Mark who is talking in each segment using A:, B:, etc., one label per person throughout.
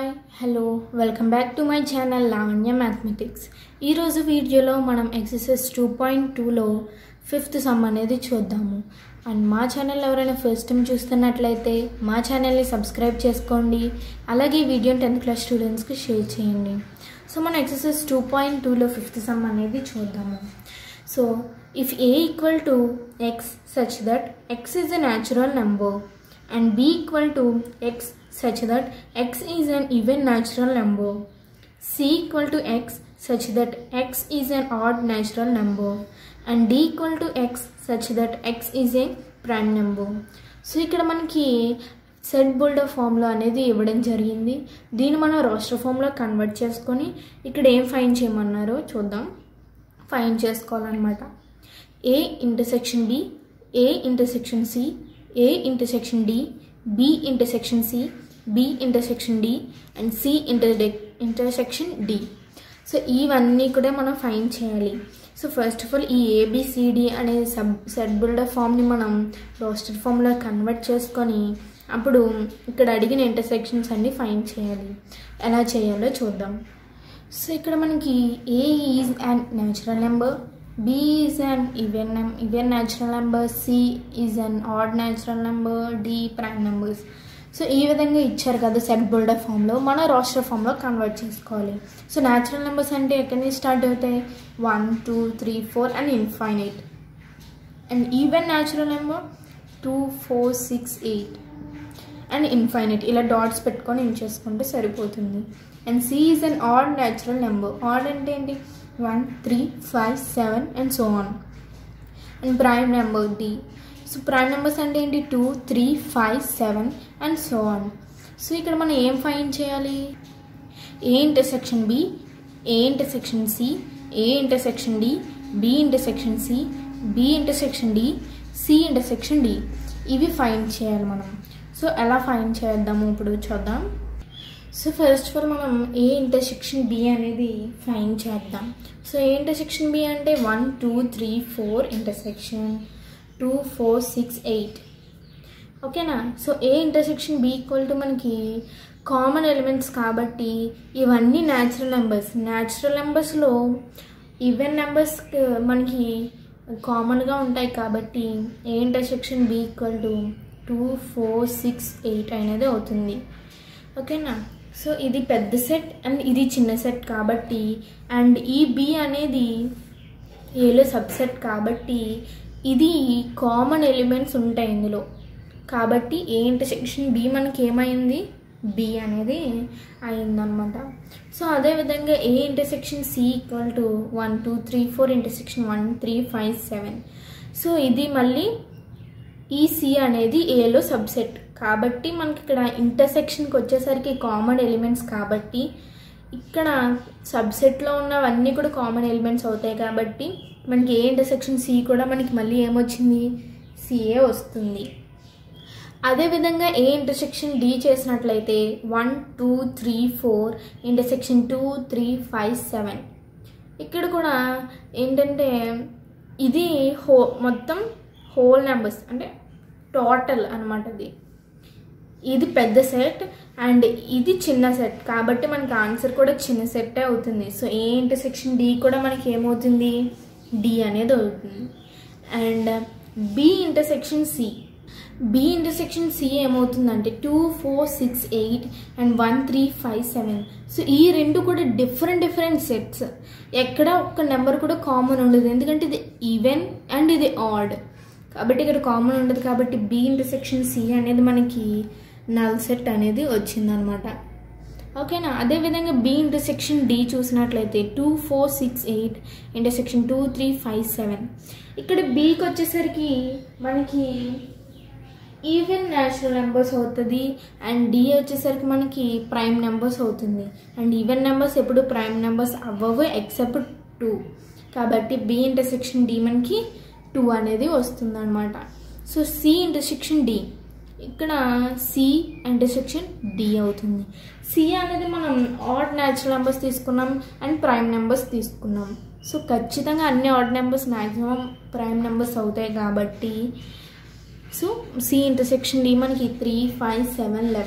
A: Hi hello welcome back to my channel Lavanya mathematics ఈరోజు వీడియోలో మనం ఎక్సర్సైజ్ టూ పాయింట్ టూలో ఫిఫ్త్ సమ్ అనేది చూద్దాము అండ్ మా ఛానల్ ఎవరైనా ఫస్ట్ టైం చూస్తున్నట్లయితే మా ఛానల్ని సబ్స్క్రైబ్ చేసుకోండి అలాగే ఈ వీడియోని టెన్త్ క్లాస్ స్టూడెంట్స్కి షేర్ చేయండి సో మన ఎక్సర్సైజ్ టూ పాయింట్ టూలో ఫిఫ్త్ సమ్ అనేది చూద్దాము so if a equal to x such that x is a natural number and b equal to x such that x is an even natural number c equal to x such that x is an odd natural number and d equal to x such that x is a prime number so ఇక్కడ మనకి set bolder ఫామ్లో అనేది ఇవ్వడం జరిగింది దీన్ని మనం roster ఫామ్లో convert చేసుకొని ఇక్కడ ఏం ఫైన్ చేయమన్నారో చూద్దాం ఫైన్ చేసుకోవాలన్నమాట A intersection B A intersection C A intersection D B intersection C B intersection D and C inter intersection D so ఇవన్నీ కూడా మనం ఫైన్ చేయాలి సో ఫస్ట్ ఆఫ్ ఆల్ ఈ ఏబిసిడి అనే సబ్ సెట్ బిల్డర్ ఫామ్ని మనం roasted ఫామ్లో convert చేసుకొని అప్పుడు ఇక్కడ అడిగిన ఇంటర్సెక్షన్స్ అన్ని ఫైన్ చేయాలి ఎలా చేయాలో చూద్దాం సో ఇక్కడ మనకి A is and natural number B is an even num even natural number, C is an odd natural number, D prime numbers. So ఈ విధంగా ఇచ్చారు కదా సెట్ బోల్డర్ ఫామ్లో మన రోస్టర్ ఫామ్లో కన్వర్ట్ చేసుకోవాలి సో న్యాచురల్ నెంబర్స్ అంటే ఎక్కడి నుంచి స్టార్ట్ అవుతాయి one two three four and infinite and even natural number two four six eight and infinite ఇలా డాట్స్ పెట్టుకొని ఇన్ చేసుకుంటే సరిపోతుంది and C is an odd natural number odd అంటే ఏంటి one three five seven and so on and prime number D so prime numbers అంటే ఏంటి two three five seven and so on so ఇక్కడ మనం ఏం find చేయాలి A intersection B A intersection C A intersection D B intersection C B intersection D C intersection D ఇవి find చేయాలి మనం so ఎలా ఫైన్ చేద్దాము ఇప్పుడు చూద్దాం సో ఫస్ట్ ఆఫ్ ఆల్ మనం ఏ ఇంటర్సెక్షన్ బి అనేది ఫైన్ చేద్దాం సో ఏ ఇంటర్సెక్షన్ బి అంటే one two three four intersection two four six eight ఓకేనా so A intersection B equal to మనకి కామన్ ఎలిమెంట్స్ కాబట్టి ఇవన్నీ న్యాచురల్ నెంబర్స్ న్యాచురల్ నెంబర్స్లో even numbers మనకి కామన్గా ఉంటాయి కాబట్టి A intersection B equal to two four six eight అనేది అవుతుంది ఓకేనా సో ఇది పెద్ద సెట్ అండ్ ఇది చిన్న సెట్ కాబట్టి అండ్ ఈ బి అనేది ఏలో సబ్సెట్ కాబట్టి ఇది కామన్ ఎలిమెంట్స్ ఉంటాయి ఇందులో కాబట్టి ఏ ఇంటర్సెక్షన్ బి మనకి ఏమైంది బి అనేది అయిందనమాట సో అదేవిధంగా A intersection C equal to one two three four intersection one three five seven so ఇది మళ్ళీ ఈ సి అనేది ఏలో సబ్సెట్ కాబట్టి మనకి ఇక్కడ ఇంటర్సెక్షన్కి వచ్చేసరికి కామన్ ఎలిమెంట్స్ కాబట్టి ఇక్కడ సబ్సెట్లో ఉన్నవన్నీ కూడా కామన్ ఎలిమెంట్స్ అవుతాయి కాబట్టి మనకి ఏ ఇంటర్సెక్షన్ సి కూడా మనకి మళ్ళీ ఏమొచ్చింది సిఏ వస్తుంది అదేవిధంగా ఏ ఇంటర్సెక్షన్ డి చేసినట్లయితే one two three four intersection two three five seven ఇక్కడ కూడా ఏంటంటే ఇది హో మొత్తం హోల్ నెంబర్స్ అంటే టోటల్ అనమాట ఇది ఇది పెద్ద సెట్ అండ్ ఇది చిన్న సెట్ కాబట్టి మనకి ఆన్సర్ కూడా చిన్న సెట్టే అవుతుంది సో ఏ ఇంటర్సెక్షన్ డి కూడా మనకి ఏమవుతుంది డి అనేది అవుతుంది and B intersection C B intersection C ఏమవుతుందంటే two four six eight and one three five seven so ఈ రెండు కూడా డిఫరెంట్ డిఫరెంట్ సెట్స్ ఎక్కడ ఒక్క నెంబర్ కూడా కామన్ ఉండదు ఎందుకంటే ఇది ఈవెన్ అండ్ ఇది ఆడ్ కాబట్టి ఇక్కడ కామన్ ఉండదు కాబట్టి బి ఇంటర్సెక్షన్ సి అనేది మనకి నల్ సెట్ అనేది వచ్చిందనమాట ఓకేనా అదేవిధంగా బి ఇంటర్సెక్షన్ డి చూసినట్లయితే two four six eight intersection two three five seven ఇక్కడ బీకి వచ్చేసరికి మనకి ఈవెన్ న్యాచురల్ నెంబర్స్ అవుతుంది అండ్ డి వచ్చేసరికి మనకి ప్రైమ్ నెంబర్స్ అవుతుంది అండ్ ఈవెన్ నెంబర్స్ ఎప్పుడు ప్రైమ్ నెంబర్స్ అవ్వవు ఎక్సెప్ట్ టూ కాబట్టి బి ఇంటర్సెక్షన్ డి మనకి టూ అనేది వస్తుంది అనమాట సో సి ఇంటర్సెక్షన్ డి ఇక్కడ సి ఇంటర్సెక్షన్ డి అవుతుంది సి అనేది మనం ఆడ్ న్యాచురల్ నెంబర్స్ తీసుకున్నాం అండ్ ప్రైమ్ నెంబర్స్ తీసుకున్నాం సో ఖచ్చితంగా అన్ని odd numbers maximum prime numbers అవుతాయి కాబట్టి సో సి ఇంటర్సెక్షన్ డి మనకి త్రీ ఫైవ్ సెవెన్ లెవెన్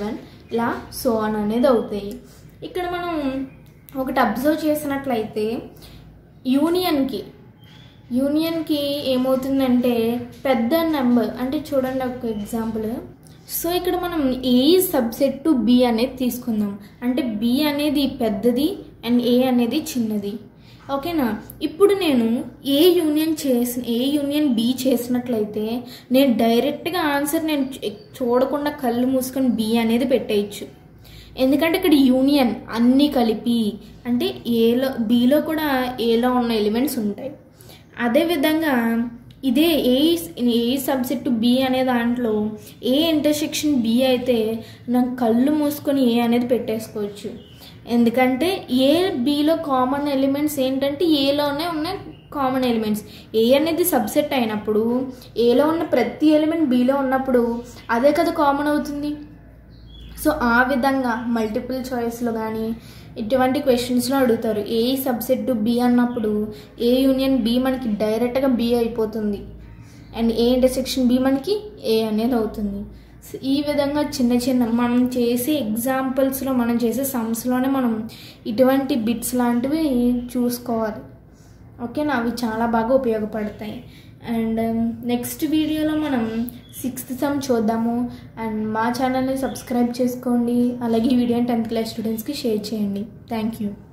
A: ఇలా సో అని అనేది అవుతాయి ఇక్కడ మనం ఒకటి అబ్జర్వ్ చేసినట్లయితే యూనియన్కి యూనియన్కి ఏమవుతుందంటే పెద్ద నెంబర్ అంటే చూడండి ఒక ఎగ్జాంపుల్ సో ఇక్కడ మనం ఏ సబ్సెట్ టు బి అనేది తీసుకుందాం అంటే బి అనేది పెద్దది అండ్ ఏ అనేది చిన్నది ఓకేనా ఇప్పుడు నేను ఏ యూనియన్ చేసిన ఏ యూనియన్ బి చేసినట్లయితే నేను డైరెక్ట్గా ఆన్సర్ నేను చూ- చూడకుండా కళ్ళు మూసుకొని బి అనేది పెట్టేయచ్చు ఎందుకంటే ఇక్కడ యూనియన్ అన్నీ కలిపి అంటే ఏలో బీలో కూడా ఏలో ఉన్న ఎలిమెంట్స్ ఉంటాయి అదేవిధంగా ఇదే ఏ ఏ సబ్జెక్ట్ బి అనే దాంట్లో ఏ ఇంటర్సెక్షన్ బి అయితే నాకు కళ్ళు మూసుకొని ఏ అనేది పెట్టేసుకోవచ్చు ఎందుకంటే ఏ బిలో కామన్ ఎలిమెంట్స్ ఏంటంటే ఏలోనే ఉన్న కామన్ ఎలిమెంట్స్ ఏ అనేది సబ్సెట్ అయినప్పుడు ఏలో ఉన్న ప్రతి ఎలిమెంట్ బిలో ఉన్నప్పుడు అదే కదా కామన్ అవుతుంది సో ఆ విధంగా మల్టిపుల్ చాయిస్లో కానీ ఇటువంటి క్వశ్చన్స్లో అడుగుతారు ఏ సబ్సెట్ టు బి అన్నప్పుడు ఏ యూనియన్ బి మనకి డైరెక్ట్గా బి అయిపోతుంది అండ్ ఏ ఇంటర్సెక్షన్ బి మనకి ఏ అనేది అవుతుంది సో ఈ విధంగా చిన్న చిన్న మనం చేసే ఎగ్జాంపుల్స్లో మనం చేసే సమ్స్లోనే మనం ఇటువంటి బిట్స్ లాంటివి చూసుకోవాలి ఓకేనా అవి చాలా బాగా ఉపయోగపడతాయి అండ్ నెక్స్ట్ వీడియోలో మనం సిక్స్త్ సమ్ చూద్దాము అండ్ మా ఛానల్ని సబ్స్క్రైబ్ చేసుకోండి అలాగే ఈ వీడియోని టెన్త్ క్లాస్ స్టూడెంట్స్కి షేర్ చేయండి థ్యాంక్ యూ